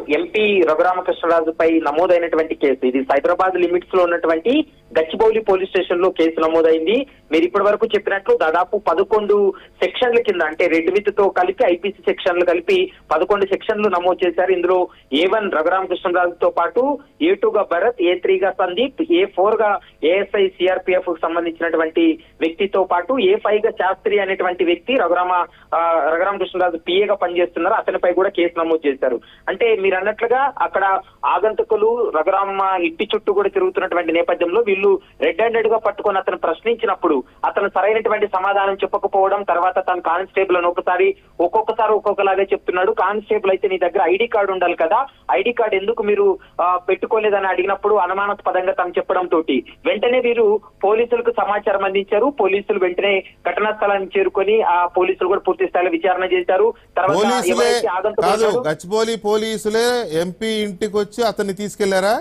MP రఘురామకృష్ణరాజుపై నమోదైనటువంటి case ఇది Cyberabad limits లో ఉన్నటువంటి గచ్చిబౌలి పోలీస్ స్టేషన్ లో కేసు నమోదైంది మీరు ఇప్పటి వరకు చెప్పినట్లు దాదాపు పదకొండు సెక్షన్ల కింద అంటే రెడ్ విత్ తో కలిపి ఐపీసీ సెక్షన్లు కలిపి పదకొండు సెక్షన్లు నమోదు చేశారు ఇందులో ఏ వన్ రఘురామకృష్ణరాజుతో పాటు ఏ టూ గా భరత్ ఏ త్రీ గా సందీప్ ఏ ఫోర్ గా ఏఎస్ఐ సిఆర్పిఎఫ్ కు సంబంధించినటువంటి వ్యక్తితో పాటు ఏ ఫైవ్ గా శాస్త్రి అనేటువంటి వ్యక్తి రఘురామ ఆ, రఘురామకృష్ణరాజు పిఏ గా పనిచేస్తున్నారు అతనిపై కూడా కేసు నమోదు చేశారు అంటే మీరు అన్నట్లుగా అక్కడ ఆగంతకులు రఘురామ ఇంటి చుట్టూ కూడా తిరుగుతున్నటువంటి నేపథ్యంలో వీళ్ళు రెడ్ హ్యాండెడ్ గా పట్టుకొని అతను ప్రశ్నించినప్పుడు అతను సరైనటువంటి సమాధానం చెప్పకపోవడం తర్వాత తన కానిస్టేబుల్ అని ఒకసారి ఒక్కొక్కసారి ఒక్కొక్కలాగా చెప్తున్నాడు కానిస్టేబుల్ అయితే నీ దగ్గర ఐడి కార్డు ఉండాలి కదా ఐడి కార్డు ఎందుకు మీరు ఆ, పెట్టుకోలేదని అడిగినప్పుడు అనుమానాస్పదంగా తను చెప్పడం తోటి వెంటనే వీరు పోలీసులకు సమాచారం అందించారు పోలీసులు వెంటనే ఘటనా స్థలానికి చేరుకొని ఆ పోలీసులు కూడా పూర్తి స్థాయిలో విచారణ చేశారు తర్వాత పోలీసులే ఎవరైతే ఆగంతకులు కాదు ఉన్నారో- గచ్చిబౌలి పోలీసులే ఎంపీ ఇంటికి వచ్చి అతన్ని తీసుకెళ్లారా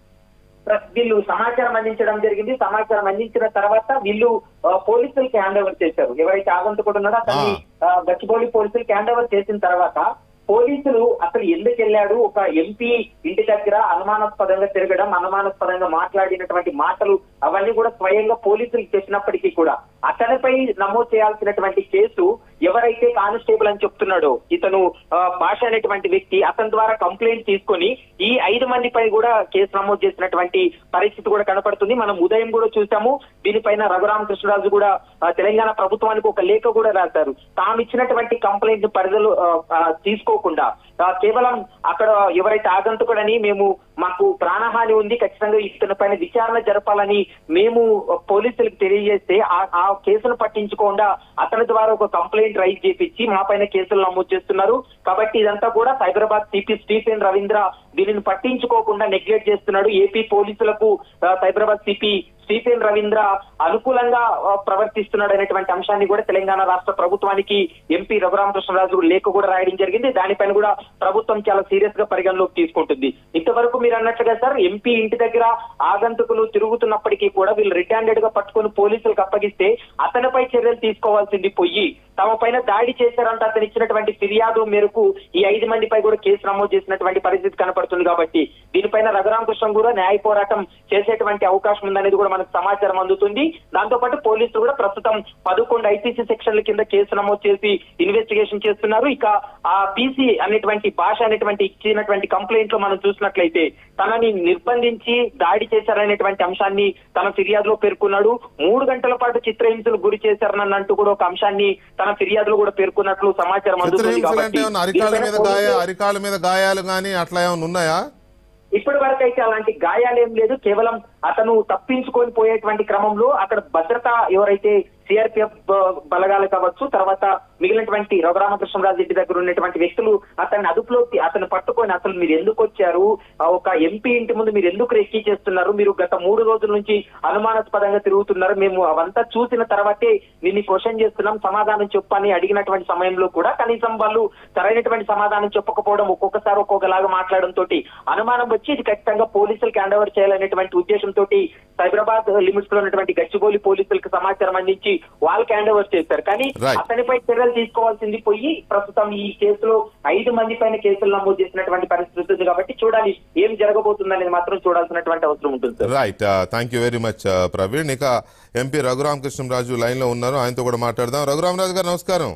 వీళ్ళు సమాచారం అందించడం జరిగింది సమాచారం అందించిన తర్వాత వీళ్ళు ఆ, పోలీసులకి హ్యాండ్ ఓవర్ చేశారు ఎవరైతే ఆగంతకుడు ఉన్నాడో అతన్ని ఆ, గచ్చిబౌలి పోలీసులకి హ్యాండ్ ఓవర్ చేసిన తర్వాత పోలీసులు అసలు ఎందుకు వెళ్ళాడు ఒక ఎంపీ ఇంటి దగ్గర అనుమానాస్పదంగా తిరగడం అనుమానాస్పదంగా మాట్లాడినటువంటి మాటలు అవన్నీ కూడా స్వయంగా పోలీసులకు చెప్పినప్పటికీ కూడా అతనిపై నమోదు చేయాల్సినటువంటి కేసు ఎవరైతే కానిస్టేబుల్ అని చెప్తున్నాడో ఇతను ఆ, భాష అనేటువంటి వ్యక్తి అతని ద్వారా కంప్లైంట్ తీసుకొని ఈ ఐదు మందిపై కూడా కేసు నమోదు చేసినటువంటి పరిస్థితి కూడా కనపడుతుంది మనం ఉదయం కూడా చూసాము దీనిపైన రఘురామకృష్ణరాజు కూడా ఆ, తెలంగాణ ప్రభుత్వానికి ఒక లేఖ కూడా రాశారు తాము ఇచ్చినటువంటి కంప్లైంట్ పరిధిలో ఆ, ఆ, తీసుకోకుండా ఆ, కేవలం అక్కడ ఎవరైతే ఆగంతుకుడని మేము మాకు ప్రాణహాని ఉంది ఖచ్చితంగా ఇతని పైన విచారణ జరపాలని మేము పోలీసులకు తెలియజేస్తే ఆ- ఆ కేసును పట్టించకుండా అతని ద్వారా ఒక కంప్లైంట్ రైజ్ చేపించి మా పైన కేసులు నమోదు చేస్తున్నారు కాబట్టి ఇదంతా కూడా సైబరాబాద్ సిపి స్టీఫెన్ రవీంద్ర దీనిని పట్టించుకోకుండా నెగ్లెక్ట్ చేస్తున్నాడు ఏపీ పోలీసులకు ఆ, సైబరాబాద్ సిపి స్టీఫెన్ రవీంద్ర అనుకూలంగా ఆ, ప్రవర్తిస్తున్నాడు అనేటువంటి అంశాన్ని కూడా తెలంగాణ రాష్ట్ర ప్రభుత్వానికి ఎంపీ రఘురామకృష్ణరాజు లేఖ కూడా రాయడం జరిగింది దానిపైన కూడా ప్రభుత్వం చాలా సీరియస్ గా పరిగణలోకి తీసుకుంటుంది ఇంతవరకు మీరు అన్నట్లుగా సార్ ఎంపీ ఇంటి దగ్గర ఆగంతుకులు తిరుగుతున్నప్పటికీ కూడా వీళ్ళు రెడ్ హ్యాండెడ్ గా పట్టుకొని పోలీసులకు అప్పగిస్తే అతనిపై చర్యలు తీసుకోవాల్సింది పోయి తమ పైన దాడి చేశారంటే అతను ఇచ్చినటువంటి ఫిర్యాదు మేరకు ఈ ఐదు మందిపై కూడా కేసు నమోదు చేసినటువంటి పరిస్థితి కనపడుతుంది కాబట్టి దీనిపైన రఘురామకృష్ణ కూడా న్యాయ పోరాటం చేసేటువంటి అవకాశం ఉందనేది కూడా మనకు సమాచారం అందుతుంది దాంతో పాటు పోలీసులు కూడా ప్రస్తుతం పదకొండు ఐపీసీ సెక్షన్ల కింద కేసు నమోదు చేసి ఇన్వెస్టిగేషన్ చేస్తున్నారు ఇక ఆ పీసీ అనేటువంటి భాష అనేటువంటి ఇచ్చినటువంటి కంప్లైంట్ లో మనం చూసినట్లయితే తనని నిర్బంధించి దాడి చేశారనేటువంటి అంశాన్ని తన ఫిర్యాదులో పేర్కొన్నాడు మూడు గంటల పాటు చిత్రహింసలు గురి చేశారని అంటూ కూడా ఒక అంశాన్ని తన ఫిర్యాదులో కూడా పేర్కొన్నట్లు సమాచారం అందుతుంది చిత్రహింసలు అంటే కాబట్టి ఏమన్నా అరికాళ్ళ మీద దీనిపైన గాయ పోలీసులు- అరికాళ్ళ మీద గాయాలు గానీ అట్లా ఏమైనా ఉన్నాయా ఇప్పటి వరకు అయితే అలాంటి గాయాలేం లేదు కేవలం అతను తప్పించుకొని పోయేటువంటి క్రమంలో అక్కడ భద్రత ఎవరైతే సిఆర్పిఎఫ్ బలగాలు కావచ్చు తర్వాత మిగిలినటువంటి రఘురామకృష్ణరాజు ఇంటి దగ్గర ఉన్నటువంటి వ్యక్తులు అతన్ని అదుపులోకి అతను పట్టుకొని అసలు మీరు ఎందుకు వచ్చారు ఆ ఒక ఎంపీ ఇంటి ముందు మీరు ఎందుకు రెక్కి చేస్తున్నారు మీరు గత మూడు రోజుల నుంచి అనుమానాస్పదంగా తిరుగుతున్నారు మేము అవంతా చూసిన తర్వాతే నిన్ను క్వశ్చన్ చేస్తున్నాం సమాధానం చెప్పని అడిగినటువంటి సమయంలో కూడా కనీసం వాళ్ళు సరైనటువంటి సమాధానం చెప్పకపోవడం ఒక్కొక్కసారి ఒక్కొక్కలాగా మాట్లాడడం తోటి అనుమానం వచ్చి ఇది ఖచ్చితంగా పోలీసులకు హ్యాండ్ ఓవర్ చేయాలనేటువంటి ఉద్దేశంతో సైబరాబాద్ లిమిట్స్ లో ఉన్నటువంటి గచ్చిబౌలి పోలీసులకు సమాచారం అందించి వాళ్ళకి హ్యాండ్ ఓవర్ చేశారు కానీ Right. అతనిపై చర్యలు తీసుకోవాల్సింది పోయి ప్రస్తుతం ఈ కేసులో ఐదు మంది పైన కేసులు నమోదు చేసినటువంటి పరిస్థితి ఉంది కాబట్టి చూడాలి ఏం జరగబోతుందనేది మాత్రం చూడాల్సినటువంటి అవసరం ఉంటుంది sir right thank you very much Praveen ఇక ఎంపీ రఘురామకృష్ణరాజు లైన్ లో ఉన్నారు ఆయనతో కూడా మాట్లాడదాం రఘురామరాజు గారు నమస్కారం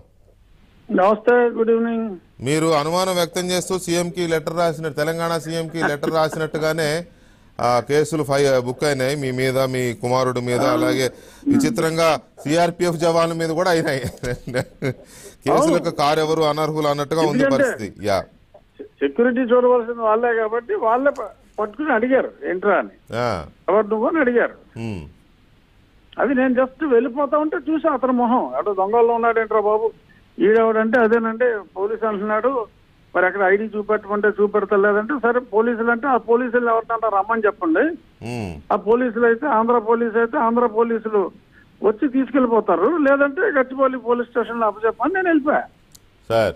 నమస్తే గుడ్ ఈవినింగ్ మీరు అనుమానం వ్యక్తం చేస్తూ సీఎం కి లెటర్ రాసినట్టు తెలంగాణ సీఎం కి లెటర్ రాసినట్టుగానే ఆ కేసులు ఫై బుక్ అయినాయి మీ మీద మీ కుమారుడు మీద అలాగే విచిత్రంగా సిఆర్పిఎఫ్ జవాన్ల మీద కూడా అయినాయి కేసులకు కారెవరు అనర్హులు అన్నట్టుగా ఉంది ఎందుకంటే- పరిస్థితి యా సెక్యూరిటీ చూడవలసిన వాళ్ళే కాబట్టి వాళ్ళే ప- పట్టుకుని అడిగారు ఏంట్రా అని ఆ, ఎవరు నువ్వు అని అడిగారు ఉమ్, అది నేను జస్ట్ వెళ్ళిపోతా ఉంటే చూసా అతని మొహం అటు దొంగల్లో ఉన్నాడు ఏంట్రా బాబు ఈడెవడంటే అదేనంటే పోలీసు అంటున్నాడు మరి అక్కడ ఐడి చూపెట్టమంటే చూపెడతలేదంటే సరే పోలీసులు అంటే ఆ పోలీసులు ఎవరినంటే రమ్మని చెప్పండి ఉమ్, ఆ పోలీసులు అయితే ఆంధ్ర పోలీసు అయితే ఆంధ్ర పోలీసులు వచ్చి తీసుకెళ్లిపోతారు లేదంటే గచ్చిబౌలి పోలీస్ స్టేషన్ లో అప్పచెప్పని నేను వెళ్ళిపోయా సార్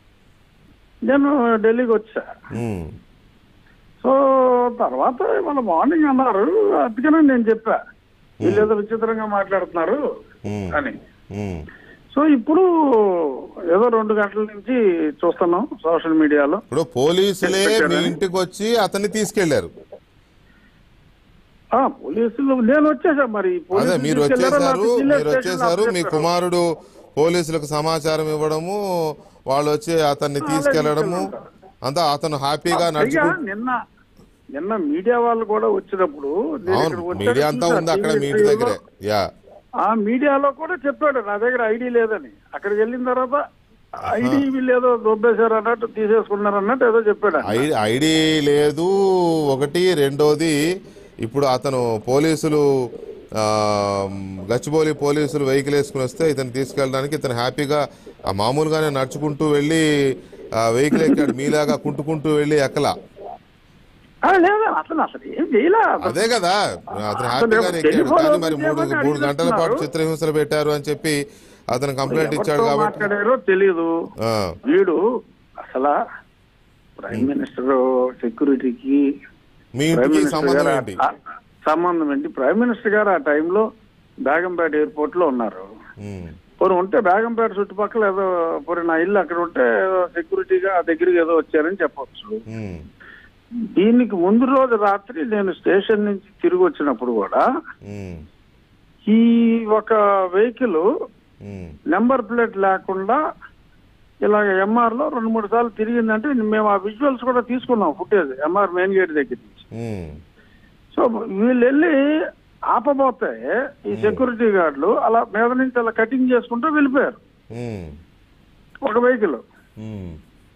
నేను ఢిల్లీకి వచ్చా ఉమ్, సో తర్వాత వాళ్ళ మార్నింగ్ అన్నారు అందుకనే నేను చెప్పా వీళ్ళు ఏదో విచిత్రంగా మాట్లాడుతున్నారు ఉమ్, అని ఉమ్, సో ఇప్పుడు ఏదో రెండు గంటల నుంచి చూస్తున్నాం సోషల్ మీడియాలో ఇప్పుడు పోలీసులే మీ పెట్టారని? ఇంటికి వచ్చి అతన్ని తీసుకెళ్లారు ఆ పోలీసులు నేను వచ్చేసా మరి అదే పోలీసులు మీరు తీసుకెళ్లారా వచ్చేసారు లేకపోతే జిల్లా మీరు స్టేషన్లో వచ్చేసారు మీ అప్పచెప్పారా? కుమారుడు పోలీసులకు సమాచారం ఇవ్వడము వాళ్ళు వచ్చి అతన్ని తీసుకెళ్లడము అంతా అతను హ్యాపీగా అయ్యా నడుచుకుంటూ నిన్న నిన్న మీడియా వాళ్ళు కూడా వచ్చినప్పుడు నేను అవును ఇక్కడికి వచ్చాక మీడియా అంతా చూసా, ఉంది అక్కడ మీ ఇంటి టీవీ దగ్గరే యా ఆ మీడియాలో కూడా చెప్పాడు నా దగ్గర ఐడి లేదని అక్కడికి వెళ్ళిన తర్వాత ఐడి వీళ్ళు ఏదో దొబ్బేశారు అన్నట్టు తీసేసుకున్నారు అన్నట్టు ఏదో చెప్పాడు ఆయన. ఐ- ఐడి లేదు ఒకటి రెండోది ఇప్పుడు అతను పోలీసులు ఆ, గచ్చిబౌలి పోలీసులు వెహికల్ వేసుకుని వస్తే ఇతను తీసుకెళ్ళడానికి ఇతను హ్యాపీగా ఆ మామూలుగానే నడుచుకుంటూ వెళ్ళి వెహికల్ ఎక్కాడు మీలాగా కుంటుకుంటూ వెళ్ళి ఎక్కలా ఆ, లేదు అసలు అసలు ఏం చేయలే అసలు. అదే కదా అతను హ్యాపీగా ఎక్కాడు టెలిఫోన్ కానీ మరి ఓపెన్ మూడు చేయమని మూడు గంటల పాటు అడిగేస్తున్నారు. చిత్రహింసలు పెట్టారు అని చెప్పి అతను కంప్లైంట్ ఇచ్చాడు ఎవరితో కాబట్టి మాట్లాడారో తెలియదు ఆ, వీడు అసలు ప్రైమ్ మినిస్టర్ సెక్యూరిటీకి మీ ప్రైమ్ ఇంటికి మినిస్టర్ సంబంధం గారు ఏంటి ఆ- సంబంధం ఏంటి ప్రైమ్ మినిస్టర్ గారు ఆ టైంలో బేగంపేట ఎయిర్పోర్ట్ లో ఉన్నారు ఉమ్, పోనీ ఉంటే బేగంపేట చుట్టుపక్కల ఏదో పోనీ నా ఇల్లు అక్కడ ఉంటే ఏదో సెక్యూరిటీగా ఆ దగ్గరికి ఏదో వచ్చారని చెప్పొచ్చు ఉమ్, దీనికి ముందు రోజు రాత్రి నేను స్టేషన్ నుంచి తిరిగి వచ్చినప్పుడు కూడా ఉమ్, ఈ ఒక వెహికల్ ఉమ్, నెంబర్ ప్లేట్ లేకుండా ఇలాగ ఎంఆర్ లో రెండు మూడు సార్లు తిరిగిందంటే మేము ఆ విజువల్స్ కూడా తీసుకున్నాం ఫుటేజ్ ఎంఆర్ మెయిన్ గేట్ దగ్గర నుంచి ఉమ్, సో వీళ్ళు వెళ్ళి ఆపబోతే ఈ సెక్యూరిటీ గార్డులు అలా మీద నుంచి అలా కటింగ్ చేసుకుంటూ వెళ్ళిపోయారు ఉమ్, ఒక వెహికల్ ఉమ్.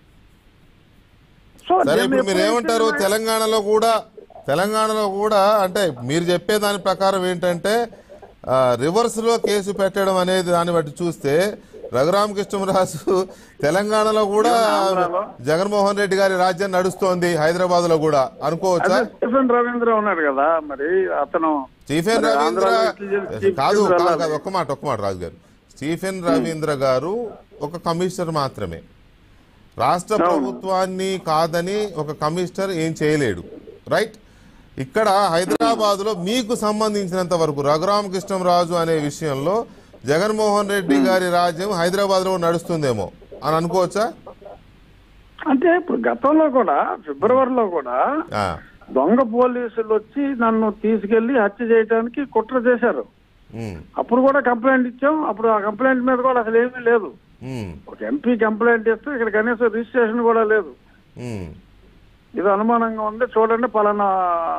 సో సరే నేను ఇప్పుడు మీరు ఎప్పుడైతే ఏమంటారు తెలంగాణలో కూడా తెలంగాణలో కూడా అంటే మీరు చెప్పే దాని ప్రకారం ఏంటంటే ఆ, రివర్స్ లో కేసు పెట్టడం అనేది దాన్ని బట్టి చూస్తే రఘురామకృష్ణరాజు తెలంగాణలో కూడా ఆంధ్రాలో? జగన్మోహన్ రెడ్డి గారి రాజ్యం నడుస్తోంది హైదరాబాద్ లో కూడా అనుకోవచ్చా అదే స్టీఫెన్ రవీంద్ర ఉన్నాడు కదా మరి అతను స్టీఫెన్ మరి రవీంద్ర ఆంధ్రాలో ఇంటెలిజెన్స్ చీఫ్ కాదు మినిస్టర్ కాదు వెళ్ళాలి. కాదు ఒక్క మాట ఒక్క మాట రాజు గారు స్టీఫెన్ రవీంద్ర గారు ఒక కమిషనర్ మాత్రమే రాష్ట్ర ప్రభుత్వాన్ని కాదని ఒక కమిషనర్ ఏం చేయలేడు రైట్ ఇక్కడ హైదరాబాద్ లో మీకు సంబంధించినంత వరకు రఘురామకృష్ణరాజు అనే విషయంలో జగన్మోహన్ రెడ్డి గారి రాజ్యం హైదరాబాద్ లో నడుస్తుందేమో అని అనుకోవచ్చా అంటే ఇప్పుడు గతంలో కూడా ఫిబ్రవరిలో కూడా ఆ, దొంగ పోలీసులు వచ్చి నన్ను తీసుకెళ్లి హత్య చేయడానికి కుట్ర చేశారు ఉమ్, అప్పుడు కూడా కంప్లైంట్ ఇచ్చాం అప్పుడు ఆ కంప్లైంట్ మీద కూడా అసలు ఏమీ లేదు ఉమ్, ఒక ఎంపీ కంప్లైంట్ ఇస్తే ఇక్కడ కనీసం రిజిస్ట్రేషన్ కూడా లేదు ఉమ్, ఇది అనుమానంగా ఉంది చూడండి పలానా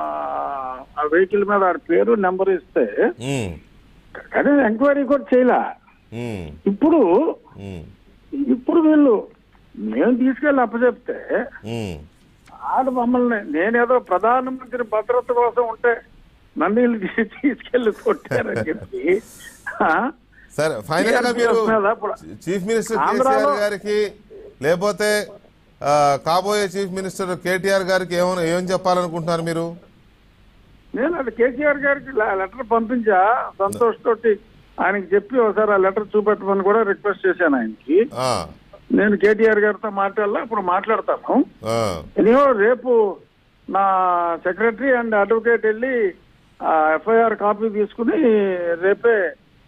ఆ వెహికల్ మీద ఆడి పేరు నెంబర్ ఇస్తే ఉమ్, కానీ ఎంక్వైరీ కూడా చేయలే ఉమ్, ఇప్పుడు ఉమ్, ఇప్పుడు వీళ్ళు మేము తీసుకెళ్ళి అప్పచెప్తే ఉమ్. ఆడ మమ్మల్ని నేనేదో ప్రధానమంత్రి భద్రత కోసం ఉంటే నన్ను వీళ్ళు తీ- తీసుకెళ్లి కొట్టారని చెప్పి ఆ? సరే ఫైనల్ గా మీరు మీద ఇప్పుడు చీఫ్ మినిస్టర్ ఆంధ్రాలో- కేసీఆర్ గారికి లేకపోతే ఆ, కాబోయే చీఫ్ మినిస్టర్ కేటీఆర్ గారికి ఏమైనా ఏం చెప్పాలనుకుంటున్నారు మీరు నేను అది కేసీఆర్ గారికి లె- లెటర్ పంపించా సంతోష్ తోటి ఆయనకి చెప్పి ఒకసారి ఆ లెటర్ చూపెట్టమని కూడా రిక్వెస్ట్ చేశాను ఆయనకి ఆ, నేను కేటీఆర్ గారితో మాట్లాడాలా ఇప్పుడు మాట్లాడతాను ఆ, ఎనియో రేపు నా సెక్రటరీ అండ్ అడ్వకేట్ వెళ్ళి ఎఫ్ఐఆర్ కాపీ తీసుకుని రేపే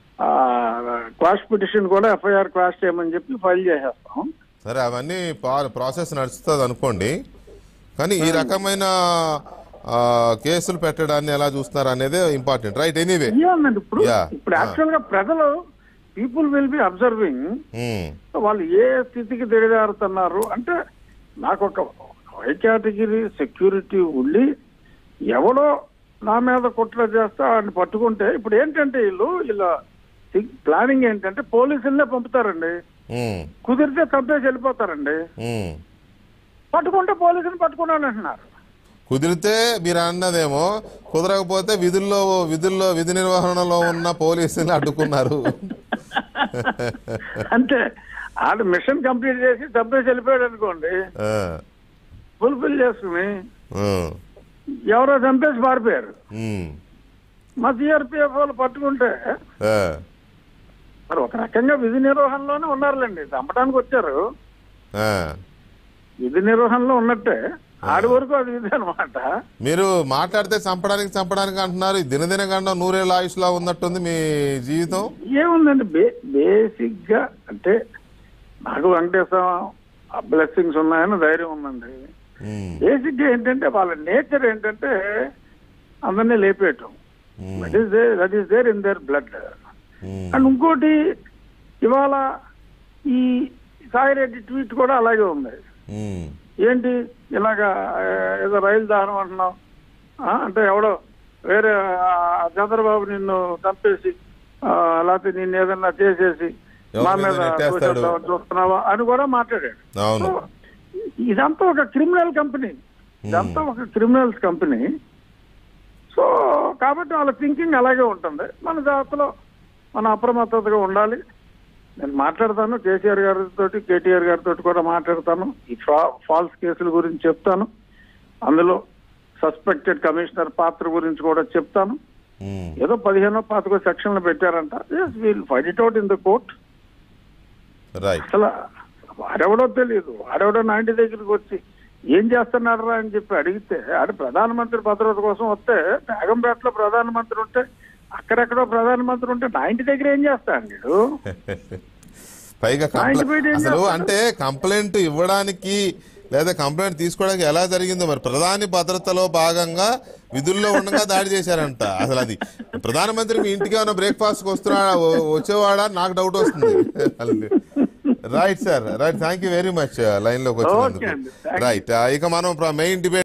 క్వాష్ పిటిషన్ కూడా ఎఫ్ఐఆర్ క్వాష్ చేయమని చెప్పి ఫైల్ చేసేస్తాం సరే అవన్నీ పా- ప్రాసెస్ నడుస్తుంది అనుకోండి కానీ ఈ రకమైన ఆ, కేసులు పెట్టడాన్ని ఎలా చూస్తున్నారు అనేది ఇంపార్టెంట్ రైట్ ఎనీవే ఇవ్వాలండి ఇప్పుడు Yeah. ఇప్పుడు యాక్చువల్ గా ప్రజలు పీపుల్ విల్ బి అబ్జర్వింగ్ వాళ్ళు ఏ స్థితికి దిగజారుతున్నారు అంటే నాకు ఒక హై కేటగిరీ సెక్యూరిటీ ఉండి ఎవడో నా మీద కుట్ర చేస్తే వాడిని పట్టుకుంటే ఇప్పుడు ఏంటంటే వీళ్ళు ఇలా ప్లానింగ్ ఏంటంటే పోలీసులనే పంపుతారండి కుదిరితే చంపేసి వెళ్ళిపోతారండి పట్టుకుంటే పోలీసుని పట్టుకున్నాను అంటున్నారు కుదిరితే మీరు అన్నదేమో కుదరకపోతే విధుల్లో విధుల్లో విధి నిర్వహణలో ఉన్న పోలీసులు అడ్డుకున్నారు అంటే ఆడు మిషన్ కంప్లీట్ చేసి చంపేసి వెళ్ళిపోయాడు అనుకోండి ఆ, ఫుల్ఫిల్ చేసుకుని ఆ, ఎవరో చంపేసి పారిపోయారు ఉమ్, మా సిఆర్పిఎఫ్ వాళ్ళు పట్టుకుంటే ఆ, మరి ఒక రకంగా విధి నిర్వహణలోనే ఉన్నారులేండి చంపడానికి వచ్చారు ఆ, విధి నిర్వహణలో ఉన్నట్టే ఆడి వరకు అది ఇది అనమాట మీరు మాట్లాడితే చంపడానికి చంపడానికి అంటున్నారు ఈ దినదిన గండం నూరేళ్ళ ఆయుష్లా ఉన్నట్టుంది మీ జీవితం ఏముందండి బే బేసిక్ గా అంటే నాకు వెంకటేశ్వర బ్లెస్సింగ్స్ ఉన్నాయని ధైర్యం ఉందండి ఉమ్, బేసిక్ గా ఏంటంటే వాళ్ళ నేచర్ ఏంటంటే అందరినీ లేపేయటం um, that is that is their in their blood um, and ఇంకోటి ఇవాళ ఈ సాయిరెడ్డి ట్వీట్ కూడా అలాగే ఉంది ఉమ్, ఏంటి ఇలాగా ఆ, ఏదో రైలు దాహనం అంటున్నావు ఆ, అంటే ఎవడో వేరే ఆ, చంద్రబాబు నిన్ను చంపేసి ఆ, లేకపోతే నిన్ను ఏదన్నా చేసేసి ఎవరి మా మీద మీద నెట్టేస్తాడు. తోసేద్దామని చూస్తున్నావా అని కూడా మాట్లాడాడు అవును సో, ఇదంతా ఒక క్రిమినల్ కంపెనీ ఇదంతా ఒక క్రిమినల్స్ కంపెనీ సో కాబట్టి వాళ్ళ థింకింగ్ అలాగే ఉంటుంది మన జాగ్రత్తలో మన అప్రమత్తతగా ఉండాలి నేను మాట్లాడతాను కేసీఆర్ గారితో కేటీఆర్ గారితో కూడా మాట్లాడతాను ఈ ఫాల్స్ కేసుల గురించి చెప్తాను అందులో సస్పెక్టెడ్ కమిషనర్ పాత్ర గురించి కూడా చెప్తాను ఉమ్, ఏదో పదిహేనో పాతకో సెక్షన్లు పెట్టారంట we'll fight it out in the court right అసలు వాడెవడో తెలియదు వాడెవడో నా ఇంటి దగ్గరికి వచ్చి ఏం చేస్తున్నారా అని చెప్పి అడిగితే ఆడ ప్రధానమంత్రి భద్రత కోసం వస్తే బేగంపేటలో ప్రధానమంత్రి ఉంటే అక్కడెక్కడో ప్రధానమంత్రి ఉంటే నా ఇంటి దగ్గర ఏం చేస్తాడు వీడు పైగా ఆయన కంప్లైంట్ పోయి ఏం అసలు చేస్తాడు? అంటే కంప్లైంట్ ఇవ్వడానికి లేదా కంప్లైంట్ తీసుకోవడానికి ఎలా జరిగిందో మరి ప్రధాని భద్రతలో భాగంగా విధుల్లో ఉండగా దాడి చేశారంట అసలు అది ప్రధానమంత్రి మీ ఇంటికి ఏమైనా బ్రేక్ఫాస్ట్ వస్తున్నా వచ్చేవాడా నాకు డౌట్ వస్తుంది right sir right thank you very much line లోకి Okay వచ్చినందుకు అండి. Thank you. రైట్ ఇక మనం మెయిన్ డిబేట్